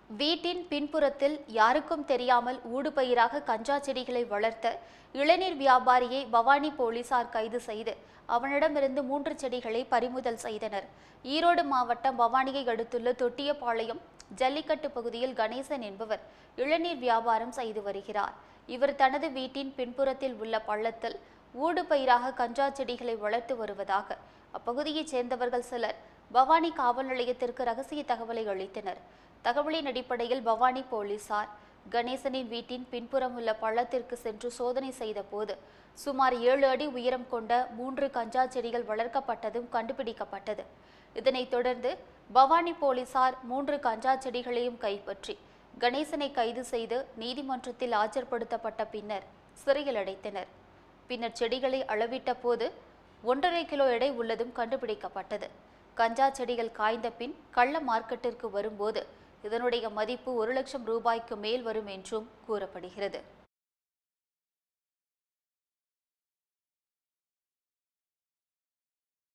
வீட்டின் பின்புறத்தில் யாருக்கும் தெரியாமல் ஊடுபயிராக கஞ்சா செடிகளை வளர்த்த இளநீர் வியாபாரியை பவானி போலீசார் கைது செய்து அவனிடமிருந்து மூன்று செடிகளை பறிமுதல் செய்தனர் ஈரோடு மாவட்டம் பவானியை அடுத்துள்ள தொட்டியபாளையம் ஜல்லிக்கட்டு பகுதியில் கணேசன் என்பவர் இளநீர் வியாபாரம் செய்து வருகிறார் இவர் தனது வீட்டின் பின்புறத்தில் உள்ள பள்ளத்தில் ஊடுபயிராக கஞ்சா செடிகளை வளர்த்து வருவதாக அப்பகுதியைச் சேர்ந்தவர்கள் சிலர் பவானி காவல் நிலையத்திற்கு ரகசிய தகவலை அளித்தனர் தகவலின் அடிப்படையில் பவானி போலீசார் கணேசனின் வீட்டின் பின்புறம் உள்ள பள்ளத்திற்கு சென்று சோதனை செய்த போது சுமார் ஏழு அடி உயரம் கொண்ட மூன்று கஞ்சா செடிகள் வளர்க்கப்பட்டதும் கண்டுபிடிக்கப்பட்டது இதனைத் தொடர்ந்து பவானி போலீசார் மூன்று கஞ்சா செடிகளையும் கைப்பற்றி கணேசனை கைது செய்து நீதிமன்றத்தில் ஆஜர்படுத்தப்பட்ட பின்னர் சிறையில் அடைத்தனர் பின்னர் செடிகளை அளவிட்ட போது ஒன்றரை கிலோ எடை உள்ளதும் கண்டுபிடிக்கப்பட்டது கஞ்சா செடிகள் காய்ந்த பின் கள்ள மார்க்கெட்டிற்கு வரும்போது இதனுடைய மதிப்பு ஒரு லட்சம் ரூபாய்க்கு மேல் வரும் என்றும் கூறப்படுகிறது